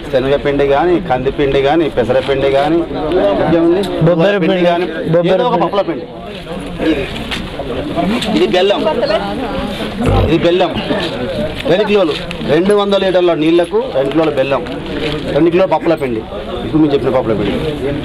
శనగపిండి కానీ కందిపిండి కానీ పెసరపిండి కానీ ఇంకేముంది బొబ్బరి పిండి, కానీ బొబ్బరి ఏదో ఒక పిండి. పప్పుల పిండి ఇది ఇది బెల్లం ఇది బెల్లం రెండు కిలోలు రెండు వందల లీటర్ల నీళ్లకు రెండు కిలోల బెల్లం రెండు కిలోల పప్పుల పిండి ఇప్పుడు మీరు చెప్పిన పప్పుల పిండి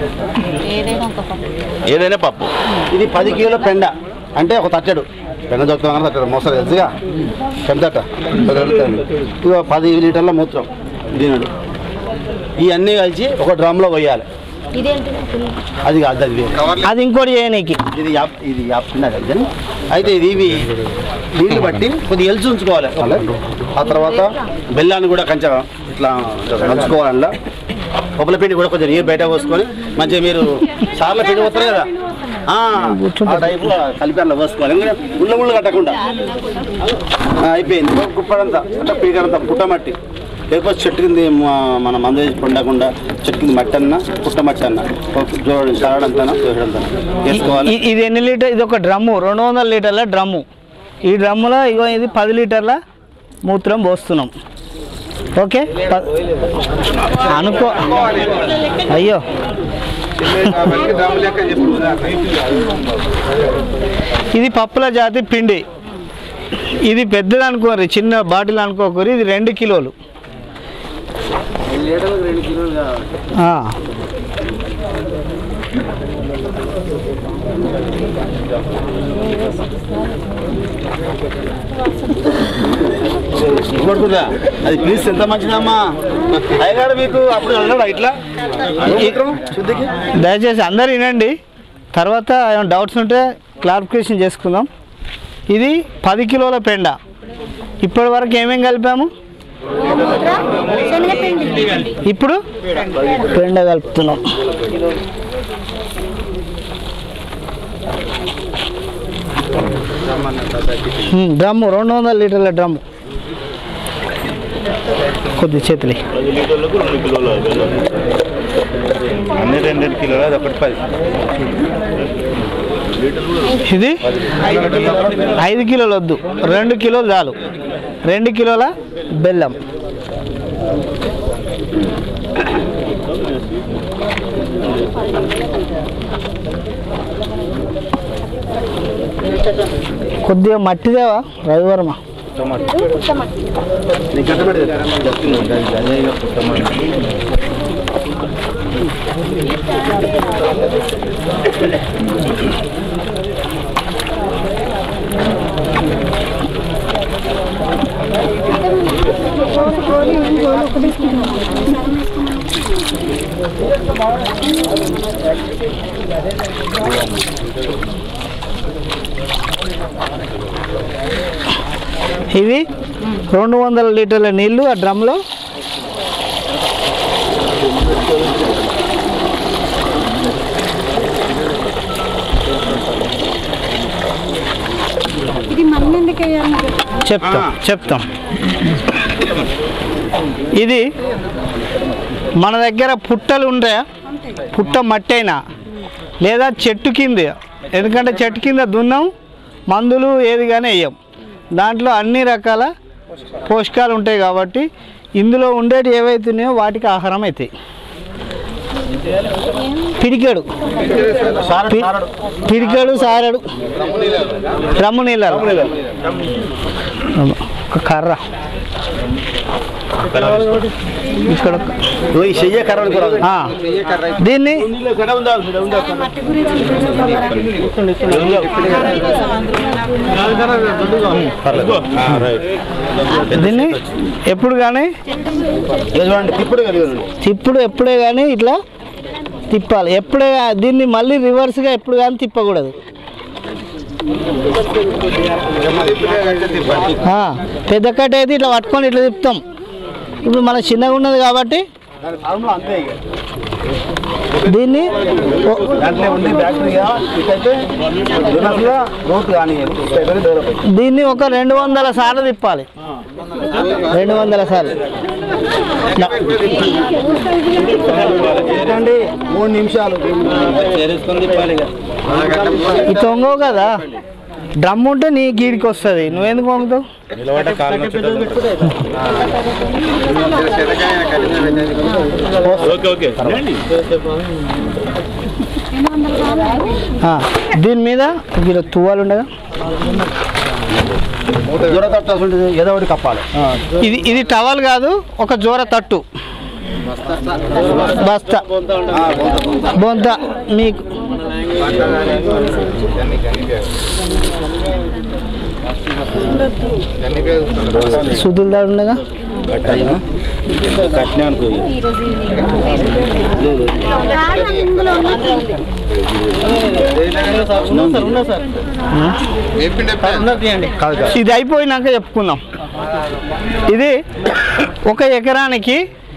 ఏదైనా పప్పు ఇది పది కిలోల పెండ అంటే ఒక తట్టెడు పెండ దొక్కుతాం కానీ తట్టెడు మోసాలు తెలుసుగా పెందట ఇక పది లీటర్ల మూత్రం దీనుడు ఇవన్నీ కలిసి ఒక డ్రమ్లో పోయాలి అది కాదు అది వేరు. అది ఇంకోటి చేయనీకి ఇది యాప్ ఇది యాప్ ఉన్నది అది. అయితే ఇది ఇవి నీళ్లు బట్టి కొద్దిగా ఎల్చి ఉంచుకోవాలి ఆ తర్వాత బెల్లాన్ని కూడా కొంచెం ఇట్లా నంచుకోవాలి అందులో పప్పుల పిండి కూడా కొంచెం నీరు బయట పోసుకొని మంచిగా మీరు సార్ల పిండి పోతారు కదా ఆ, ఆ టైపు కలిపి అందులో పోసుకోవాలి ఎందుకంటే ముళ్ళ ముళ్ళు కట్టకుండా ఆ, అయిపోయింది ఒక గుప్పడంతా అంటే పీకడంతా పుట్టమట్టి లేకపోతే చెట్టు కింద మ- మన మందు వేసి పండకుండా చెట్టు కింద మట్టి అన్న పుట్ట మట్టి అన్న చూడండి సరడంతా చూడంతా వేసుకోవాలి ఇ- ఇది ఎన్ని లీటర్ ఇది ఒక డ్రమ్ము రెండు వందల లీటర్ల డ్రమ్ము ఈ డ్రమ్ములో ఇగో ఇది పది లీటర్ల మూత్రం పోస్తున్నాం ఓకే ప- అనుకో అయ్యో ఇది పప్పుల జాతి పిండి ఇది పెద్దది అనుకోరు చిన్న బాటిల్ అనుకోకూరి ఇది రెండు కిలోలు ఆ. పడుతుందా అది ప్లీజ్ ఎంత మంచిదమ్మా అయ్యగాడు మీకు అప్పుడు అన్నాడు ఇట్లా మూత్రం శుద్ధికి దయచేసి అందరు వినండి తర్వాత ఏమైనా డౌట్స్ ఉంటే క్లారిఫికేషన్ చేసుకుందాం ఇది పది కిలోల పెండ ఇప్పటి వరకు ఏమేం కలిపాము ఇప్పుడు పెండ కలుపుతున్నాం హ్మ్, డ్రమ్ము రెండు వందల లీటర్ల డ్రమ్ము కొద్ది చేతులు పది లీటర్లకు రెండు కిలోలు అన్ని రెండు రెండు కిలోలు అది ఒకటి పది ఇది ఐదు కిలోలు వద్దు రెండు కిలోలు చాలు రెండు కిలోల బెల్లం కొద్దిగా మట్టిదేవా రవివర్మ నీకు కట్టబడి అదే ఇవి రెండు వందల లీటర్ల నీళ్లు ఆ డ్రమ్లో ఇది మళ్ళీ ఎందుకు వేయాలి చెప్తాం చెప్తాం ఇది మన దగ్గర పుట్టలు ఉండే పుట్ట మట్టి అయినా లేదా చెట్టు కింద ఎందుకంటే చెట్టు కింద దున్నం మందులు ఏది కానీ వేయం దాంట్లో అన్ని రకాల పోషకాలు ఉంటాయి కాబట్టి ఇందులో ఉండేటి ఏవైతున్నాయో వాటికి ఆహారం అవుతాయి పిడికెడు పి- పిడికెడు సారడు రమ్ము నీళ్ళ ఒక కర్ర ఇక్కడ ఒక- నువ్వు ఈ చెయ్య కర్ర అనుకోరాదు ఆ, దీన్ని దీన్ని ఎప్పుడు కానీ చూడండి తిప్పుడు కలిగి తిప్పుడు ఎప్పుడే కానీ ఇట్లా తిప్పాలి ఎప్పుడే దీన్ని మళ్ళీ రివర్స్గా ఎప్పుడు కానీ తిప్పకూడదు ఆ, పెద్ద కట్ట అయితే ఇట్లా పట్టుకొని ఇట్లా తిప్పుతాం ఇప్పుడు మన చిన్నగా ఉన్నది కాబట్టి ఫార్ములా అంతే ఇక దీన్ని ఓ- దాంట్లో ఉంది బ్యాక్టీరియా ఇటైతే రివర్స్గా గ్రోత్ కానీ ఇటైతే డెవలప్ అవుతుంది దీన్ని ఒక రెండు వందల సార్లు తిప్పాలి రెండు వందల సార్లు నా- ఏంటండి మూడు నిమిషాలు చేరేసుకొని తిప్పాలి ఇక ఈ తొంగవు కదా డ్రమ్ ఉంటే నీ గీడికి వస్తుంది నువ్వెందుకు పంపుతావు ఆ, దీని మీద వీళ్ళు తువ్వాలు ఉండగా దూర తట్టు ఉంటుంది ఏదో ఒకటి కప్పాలి ఇది ఇది టవల్ కాదు ఒక జోర తట్టు బస్తా బొంత మీకు సుదులు దాడు ఉండగా కట్టినా అనుకో కాదు కాదు ఇది అయిపోయినాక చెప్పుకుందాం ఇది ఒక ఎకరానికి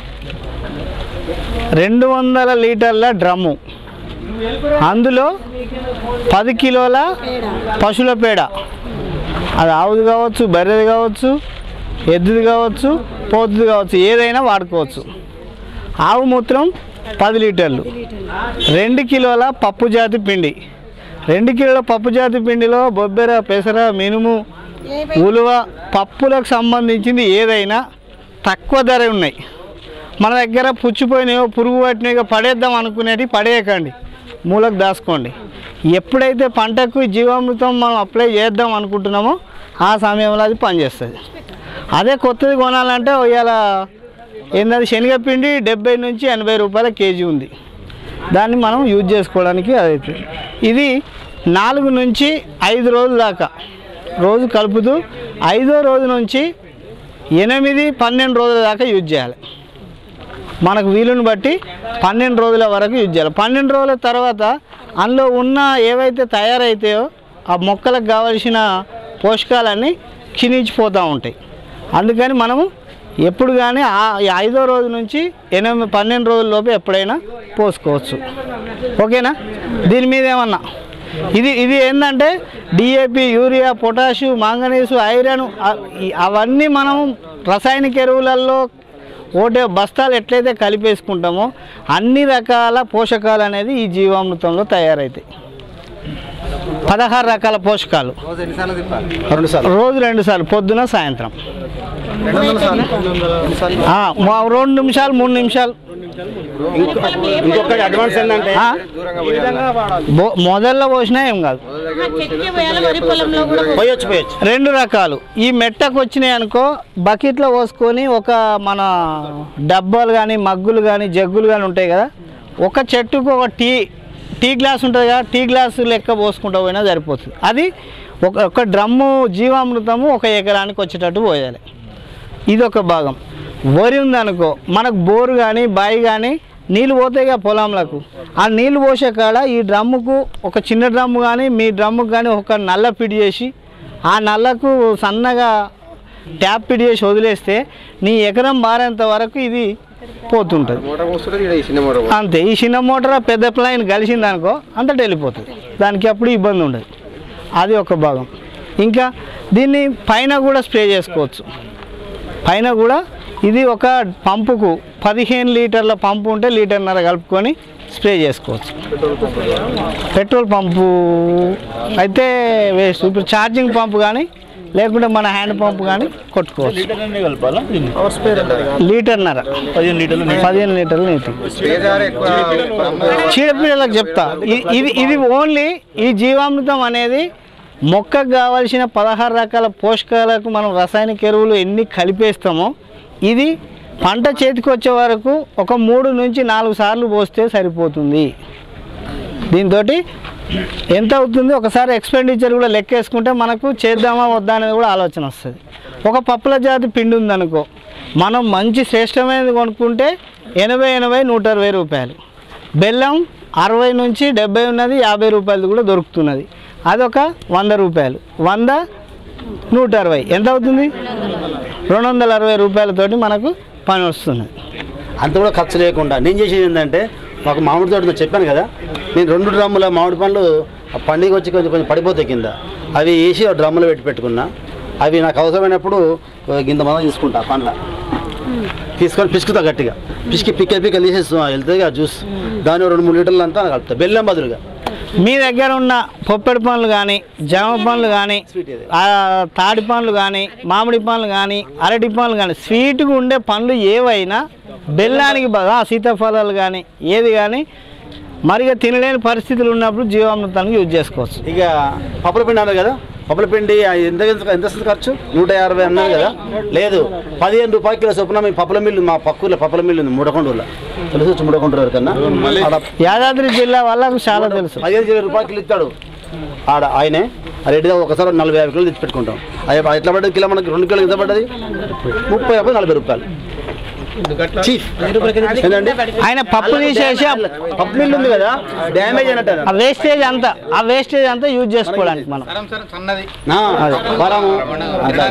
రెండు వందల లీటర్ల డ్రమ్ము అందులో పది కిలోల పశువుల పేడ అది ఆవుది కావచ్చు బర్రెది కావచ్చు ఎద్దుది కావచ్చు పోతుది కావచ్చు ఏదైనా వాడుకోవచ్చు ఆవు మూత్రం పది లీటర్లు రెండు కిలోల పప్పు జాతి పిండి రెండు కిలోల పప్పు జాతి పిండిలో బొబ్బెర పెసర మినుము ఉలువ పప్పులకు సంబంధించింది ఏదైనా తక్కువ ధర ఉన్నాయి మన దగ్గర పుచ్చిపోయినాయో పురుగు పట్టినాయో పడేద్దాం అనుకునేవి పడేయకండి మూలకు దాచుకోండి ఎప్పుడైతే పంటకు ఈ జీవామృతం మనం అప్లై చేద్దాం అనుకుంటున్నామో ఆ సమయంలో అది పనిచేస్తుంది అదే కొత్తది కొనాలంటే ఇవాళ ఏంటంటే శనగపిండి డెబ్బై నుంచి ఎనభై రూపాయల కేజీ ఉంది దాన్ని మనం యూజ్ చేసుకోవడానికి అదైతే ఇది నాలుగు నుంచి ఐదు రోజుల దాకా రోజు కలుపుతూ ఐదో రోజు నుంచి ఎనిమిది పన్నెండు రోజుల దాకా యూజ్ చేయాలి మనకు వీలుని బట్టి పన్నెండు రోజుల వరకు యూజ్ చేయాలి పన్నెండు రోజుల తర్వాత అందులో ఉన్న ఏవైతే తయారైతాయో ఆ మొక్కలకు కావలసిన పోషకాలన్నీ క్షీణించిపోతూ ఉంటాయి అందుకని మనము ఎప్పుడు కానీ ఆ ఈ ఐదో రోజు నుంచి ఎనిమిది పన్నెండు రోజుల లోపు ఎప్పుడైనా పోసుకోవచ్చు ఓకేనా దీని మీద ఏమన్నా ఇది ఇది ఏంటంటే DAP urea potash manganese iron అ- ఈ- అవన్నీ మనం రసాయనిక ఎరువులలో ఓటే బస్తాలు ఎట్లయితే కలిపేసుకుంటామో అన్ని రకాల పోషకాలు అనేది ఈ జీవామృతంలో తయారవుతాయి పదహారు రకాల పోషకాలు రెండు సార్లు రోజు రెండు సార్లు పొద్దున సాయంత్రం ఆ, మా- రెండు నిమిషాలు మూడు నిమిషాలు ఇంకొకటి అడ్వాన్స్ ఏంటంటే ఆ? బో- మొదల్లో పోసినా ఏం కాదు వరి పొలంలో కూడా పోయొచ్చు పోయొచ్చు రెండు రకాలు ఈ మెట్టకు వచ్చినాయి అనుకో బకెట్లో పోసుకొని ఒక మన డబ్బాలు కానీ మగ్గులు కానీ జగ్గులు కానీ ఉంటాయి కదా ఒక చెట్టుకు ఒక టీ టీ గ్లాస్ ఉంటుంది కదా టీ గ్లాసు లెక్క పోసుకుంటూ పోయినా సరిపోతుంది అది ఒక ఒక డ్రమ్ము జీవామృతము ఒక ఎకరానికి వచ్చేటట్టు పోయాలి ఇది ఒక భాగం వరి ఉందనుకో మనకు బోరు కానీ బావి కానీ నీళ్ళు పోతాయిగా పొలంలకు ఆ నీళ్ళు పోసే కాడ ఈ డ్రమ్ముకు ఒక చిన్న డ్రమ్ము కానీ మీ డ్రమ్ముకు కానీ ఒక నల్ల పిడి చేసి ఆ నల్లకు సన్నగా ట్యాప్ పిడి చేసి వదిలేస్తే నీ ఎకరం మారేంత వరకు ఇది పోతుంటుంది అంతే ఈ చిన్న మోటార్ ఆ పెద్ద ప్లైన్ కలిసింది అనుకో అంతటా వెళ్ళిపోతుంది దానికి అప్పుడు ఇబ్బంది ఉండదు అది ఒక భాగం ఇంకా దీన్ని పైన కూడా స్ప్రే చేసుకోవచ్చు పైన కూడా ఇది ఒక పంపుకు పదిహేను లీటర్ల పంపు ఉంటే లీటర్న్నర కలుపుకొని స్ప్రే చేసుకోవచ్చు పెట్రోల్ పంపు అయితే వేస్ట్ ఇప్పుడు ఛార్జింగ్ పంపు కానీ లేకుంటే మన హ్యాండ్ పంప్ కానీ కొట్టుకోవచ్చు లీటర్న్నర పదిహేను లీటర్లు పదిహేను లీటర్లు నీటి చీడపీడలకు చెప్తా ఇ- ఇది ఇది ఓన్లీ ఈ జీవామృతం అనేది మొక్కకు కావాల్సిన పదహారు రకాల పోషకాలకు మనం రసాయనిక ఎరువులు ఎన్ని కలిపేస్తామో ఇది పంట చేతికి వచ్చే వరకు ఒక మూడు నుంచి నాలుగు సార్లు పోస్తే సరిపోతుంది దీంతో ఎంత అవుతుంది ఒకసారి ఎక్స్పెండిచర్ కూడా లెక్కేసుకుంటే మనకు చేద్దామా వద్దా అనేది కూడా ఆలోచన వస్తుంది ఒక పప్పుల జాతి పిండి ఉందనుకో మనం మంచి శ్రేష్టమైనది కొనుక్కుంటే ఎనభై ఎనభై నూట అరవై రూపాయలు బెల్లం అరవై నుంచి డెబ్బై ఉన్నది యాభై రూపాయలది కూడా దొరుకుతున్నది అదొక వంద రూపాయలు వంద నూట అరవై ఎంత అవుతుంది రెండు వందల అరవై రూపాయలతోటి మనకు పని వస్తుంది అంత కూడా ఖర్చు లేకుండా నేను చేసేది ఏంటంటే మాకు మామిడి తోట ఉందని చెప్పాను కదా నేను రెండు డ్రమ్ముల మామిడి పండ్లు ఆ పండుగ వచ్చి కొంచెం కొంచెం పడిపోతాయి కింద అవి వేసి ఆ డ్రమ్ములో పెట్టి పెట్టుకున్నా అవి నాకు అవసరమైనప్పుడు ఓ గింత మందం తీసుకుంటా పండ్ల తీసుకొని పిసుకుతా గట్టిగా పిసికి పిక్క పిక్క తీసేసి వెళ్తుంది కదా జ్యూస్ దాని రెండు మూడు లీటర్లు అంతా కలుపుతా బెల్లం బదులుగా మీ దగ్గర ఉన్న పొప్పెడి పండ్లు కానీ జామ పండ్లు కానీ ఆ తాడి పండ్లు కానీ మామిడి పండ్లు కానీ అరటి పండ్లు కానీ స్వీట్గా ఉండే పండ్లు ఏవైనా బెల్లానికి బదులు ఆ సీతాఫలాలు కానీ ఏది కానీ మరిగా తినలేని పరిస్థితులు ఉన్నప్పుడు జీవామృతానికి యూజ్ చేసుకోవచ్చు ఇక పప్పుల పిండి అన్నారు కదా పప్పుల పిండి ఎంత ఎంత వస్తుంది ఖర్చు నూట యాభై అన్నారు కదా లేదు పదిహేను రూపాయల కిలో చొప్పున మీ పప్పుల మిల్లు మా పక్కూర్లో పప్పుల మిల్లు ఉంది మూడకొండూరులో తెలుసు మూడకొండూరు వరకన్నా ఆడ యాదాద్రి జిల్లా వాళ్ళకు చాలా తెలుసు పదిహేను ఇరవై రూపాయలు కిలో ఇస్తాడు ఆడ ఆయనే ఆ రెడ్డిగా ఒకసారి నలభై యాభై కిలోలు తెచ్చి పెట్టుకుంటాం అది ఎట్లా పడ్డది కిలో మనకి రెండు కిలో ఎంత పడ్డది ముప్పై యాభై నలభై రూపాయలు చీఫ్ ఏంటండి ఆయన పప్పు తీసేసి ఆ- పప్పు మిల్లు ఉంది కదా డ్యామేజ్ అయినట్టు ఆ వేస్టేజ్ అంతా ఆ వేస్టేజ్ అంతా యూజ్ చేసుకోవడానికి మనం ఆ, వరము అట్లా.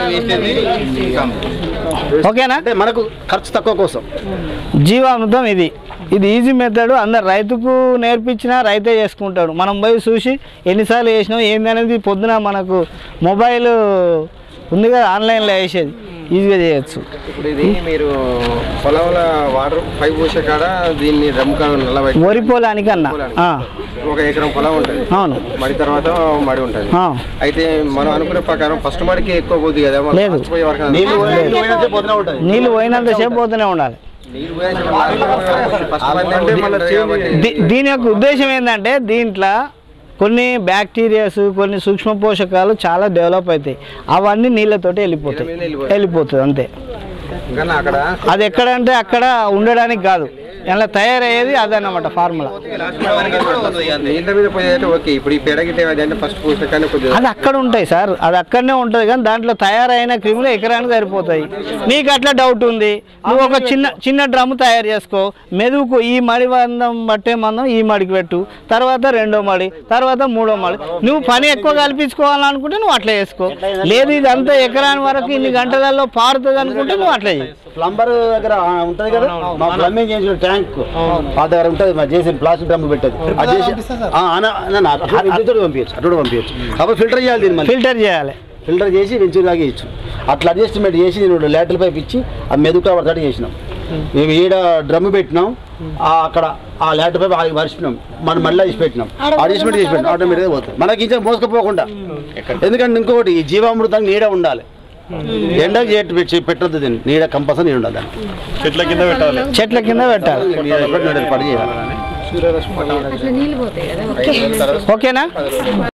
ఓకేనా అంటే మనకు ఖర్చు తక్కువ కోసం జీవామృతం ఇది ఇది ఈజీ మెథడ్ అందరు రైతుకు నేర్పించినా రైతే చేసుకుంటాడు మనం పోయి చూసి ఎన్నిసార్లు వేసినాం ఏంది అనేది పొద్దున మనకు మొబైల్ ఉంది కదా ఆన్లైన్లో వేసేది ఈజీగా చేయొచ్చు ఇప్పుడు ఇది మీరు పొలంలో వాటర్ పైప్ పోసే కాడ దీన్ని డ్రమ్ కాడ నిలబెట్టి వరి పొలానికి అన్న ఆ, ఒక ఎకరం పొలం ఉంటుంది అవును మడి తర్వాత మడి ఉంటుంది ఆ, అయితే మనం అనుకునే ప్రకారం ఫస్ట్ మడికి ఎక్కువ పోతుంది కదా మనం లేదు. first పోయే వరకు నీళ్ళు నీళ్ళు పోయినంతే పోతూనే ఉంటుంది నీళ్ళు పోయినంతసేపు పోతూనే ఉండాలి నీళ్ళు పోయేసి ఫస్ట్ మడి అంటే మళ్ళీ కాబట్టి దీ- దీని యొక్క ఉద్దేశం ఏంటంటే దీంట్లో కొన్ని బ్యాక్టీరియాస్ కొన్ని సూక్ష్మ పోషకాలు చాలా డెవలప్ అవుతాయి అవన్నీ నీళ్ళతోటి వెళ్ళిపోతాయి వెళ్ళిపోతుంది అంతే కానీ అక్కడ అది ఎక్కడంటే అక్కడ ఉండడానికి కాదు ఇలా తయారయ్యేది అదన్నమాట ఫార్ములా నీళ్ళ మీద పోయేది ఓకే ఇప్పుడు ఈ పెడగితే అంటే ఫస్ట్ పోసే కానీ కొద్దిగా అది అక్కడ ఉంటాయి సార్ అది అక్కడనే ఉంటుంది కానీ దాంట్లో తయారైన క్రిములు ఎకరానికి సరిపోతాయి నీకు అట్లా డౌట్ ఉంది నువ్వు ఒక చిన్న చిన్న డ్రమ్ తయారు చేసుకో మెదువుకు ఈ మడి మందం బట్టే మందం ఈ మడికి పెట్టు తర్వాత రెండో మడి తర్వాత మూడో మడి నువ్వు పని ఎక్కువ కల్పించుకోవాలనుకుంటే నువ్వు అట్లా చేసుకో లేదు ఇది అంతా ఎకరాని వరకు ఇన్ని గంటలలో పారుతుంది అనుకుంటే నువ్వు అట్లా చేయి ప్లంబర్ దగ్గర ఆ, ఉంటది కదా మా ప్లంబింగ్ చేసిన ట్యాంక్ ఆ దగ్గర ఉంటుంది మా చేసి ప్లాస్టిక్ డ్రమ్ పెట్టేది అది చేసి ఆ, అన- అన- నా- అటు ఇటు పంపించచ్చు అటు కూడా పంపించచ్చు కాబట్టి ఫిల్టర్ చేయాలి దీన్ని మళ్ళీ ఫిల్టర్ చేయాలి ఫిల్టర్ చేసి వెంచూరు లాగా ఇచ్చు అట్లా అడ్జస్ట్మెంట్ చేసి నేను లేటర్ పైప్ ఇచ్చి ఆ మెదుక పడతాడు చేసినాం మేము ఈడ డ్రమ్ పెట్టినాం ఆ అక్కడ ఆ లేటర్ పైప్ ఆగి వరిచినాం మనం మళ్ళీ వేసి పెట్టినాం అడ్జస్ట్మెంట్ చేసి పెట్టినాం ఆటోమేటిక్గా పోతుంది మనకి ఇంకా మోసకపోకుండా ఎందుకంటే ఇంకొకటి ఈ జీవామృతానికి నీడ ఉండాలి ఎండకు చేటు పెట్టి పెట్టద్దు దీన్ని నీడ కంపల్సరీ నీడ ఉండాలి దానికి. చెట్ల కింద పెట్టాలి నీడ ఎప్పుడు నీడ పడి చేయాలి అట్లా నీళ్ళు పోతాయి కదా ఓకేనా